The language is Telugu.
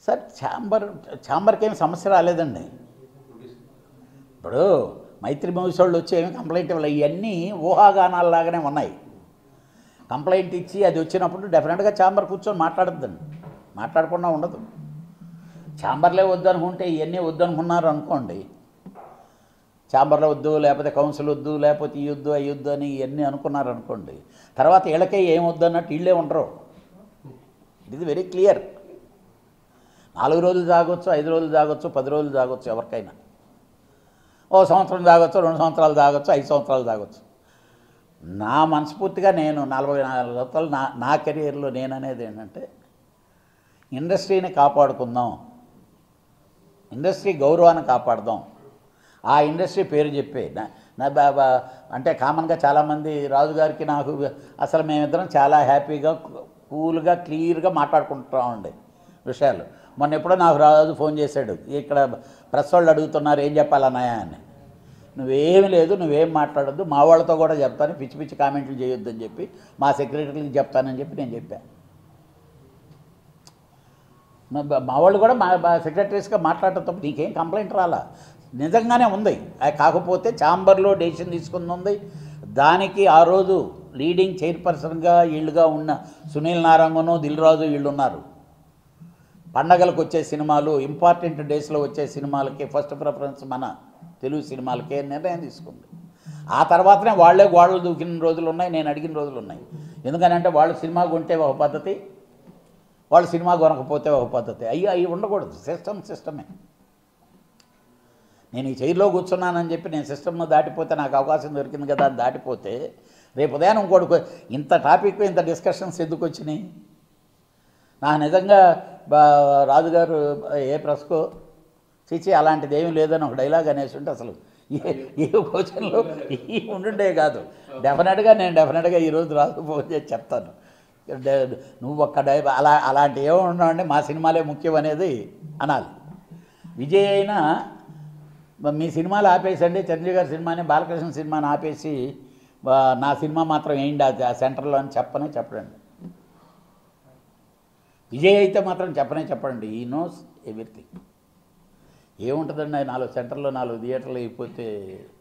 సార్ ఛాంబర్ ఛాంబర్కి ఏమి సమస్య రాలేదండి ఇప్పుడు మైత్రి మూవీస్ వాళ్ళు వచ్చి ఏమి కంప్లైంట్ ఇవ్వలేదు ఇవన్నీ ఊహాగానాల్లాగానే ఉన్నాయి కంప్లైంట్ ఇచ్చి అది వచ్చినప్పుడు డెఫినెట్గా ఛాంబర్ కూర్చొని మాట్లాడద్దండి మాట్లాడకుండా ఉండదు ఛాంబర్లే వద్దనుకుంటే ఇవన్నీ వద్దనుకున్నారు అనుకోండి ఛాంబర్లో వద్దు లేకపోతే కౌన్సిల్ వద్దు లేకపోతే ఈ వద్దు అవి వద్దు అని ఇవన్నీ అనుకున్నారు అనుకోండి తర్వాత వీళ్ళకే ఏం వద్దు అన్నట్టు వీళ్ళే ఉండరు ఇట్ ఈజ్ వెరీ క్లియర్ నాలుగు రోజులు తాగొచ్చు ఐదు రోజులు తాగొచ్చు పది రోజులు తాగొచ్చు ఎవరికైనా ఓ సంవత్సరం తాగొచ్చు రెండు సంవత్సరాలు తాగొచ్చు ఐదు సంవత్సరాలు తాగొచ్చు నా మనస్ఫూర్తిగా నేను నలభై నాలుగు సంవత్సరాలు నా నా కెరీర్లో నేను అనేది ఏంటంటే ఇండస్ట్రీని కాపాడుకుందాం ఇండస్ట్రీ గౌరవాన్ని కాపాడదాం ఆ ఇండస్ట్రీ పేరు చెప్పే నా- నా బా- బా- అంటే కామన్గా చాలామంది రాజుగారికి నాకు అసలు మేమిద్దరం చాలా హ్యాపీగా కూల్గా క్లియర్గా మాట్లాడుకుంటామండి విషయాలు మొన్న ఎప్పుడో నాకు రాజు ఫోన్ చేశాడు ఇక్కడ ప్రెస్ వాళ్ళు అడుగుతున్నారు ఏం చెప్పాలన్నాయా అని నువ్వేమి లేదు నువ్వేం మాట్లాడొద్దు మా వాళ్ళతో కూడా చెప్తాను పిచ్చి పిచ్చి కామెంట్లు చేయొద్దని చెప్పి మా సెక్రటరీకి చెప్తానని చెప్పి నేను చెప్పాను మా బా- మా వాళ్ళు కూడా మా మా సెక్రటరీస్గా మాట్లాడటం తప్ప నీకేం కంప్లైంట్ రాలా నిజంగానే ఉంది అది కాకపోతే ఛాంబర్లో డెసిషన్ తీసుకుంది ఉంది దానికి ఆ రోజు లీడింగ్ చైర్పర్సన్గా వీళ్ళుగా ఉన్న సునీల్ నారాయణను దిల్రాజు వీళ్ళు ఉన్నారు పండగలకు వచ్చే సినిమాలు ఇంపార్టెంట్ డేస్లో వచ్చే సినిమాలకి ఫస్ట్ ప్రిఫరెన్స్ మన తెలుగు సినిమాలకే నిర్ణయం తీసుకుంది ఆ తర్వాతనే వాళ్ళే గోడలు దూకిన రోజులు ఉన్నాయి నేను అడిగిన రోజులు ఉన్నాయి ఎందుకనంటే వాళ్ళు సినిమా కొంటే ఒక పద్ధతి వాళ్ళు సినిమా కొనకపోతే ఒక పద్ధతి అయ్యి అవి ఉండకూడదు సిస్టమ్ సిస్టమే నేను ఈ చైర్లో కూర్చున్నానని చెప్పి నేను సిస్టమ్ను దాటిపోతే నాకు అవకాశం దొరికింది కదా అని దాటిపోతే రేపు ఉదయం ఇంకోటి కొ- ఇంత టాపిక్ ఇంత డిస్కషన్స్ ఎందుకు వచ్చినాయి నాకు నిజంగా బా- రాజుగారు ఏ ప్రెస్కో చిచి అలాంటిది ఏమీ లేదని ఒక డైలాగ్ అనేసి ఉంటే అసలు ఏ ఏ క్వశ్చన్లో ఈ ఉండుండే కాదు డెఫినెట్గా నేను డెఫినెట్గా ఈరోజు రాజు ఫోన్ చేసి చెప్తాను డే- నువ్వు ఒక్క డై అలా అలాంటి ఏమో ఉన్నావంటే మా సినిమాలే ముఖ్యం అనేది అనాలి విజయ్ అయినా మ- మీ సినిమాలు ఆపేసండి చిరంజీవి గారి సినిమాని బాలకృష్ణ సినిమాని ఆపేసి వా- నా సినిమా మాత్రం ఏంటి అది ఆ సెంటర్లో అని చెప్పనే చెప్పడండి విజయ్ అయితే మాత్రం చెప్పనే చెప్పండి ఈ నోస్ ఎవ్రీథింగ్ ఏముంటుందండి నాలుగు సెంటర్లో నాలుగు థియేటర్లు అయిపోతే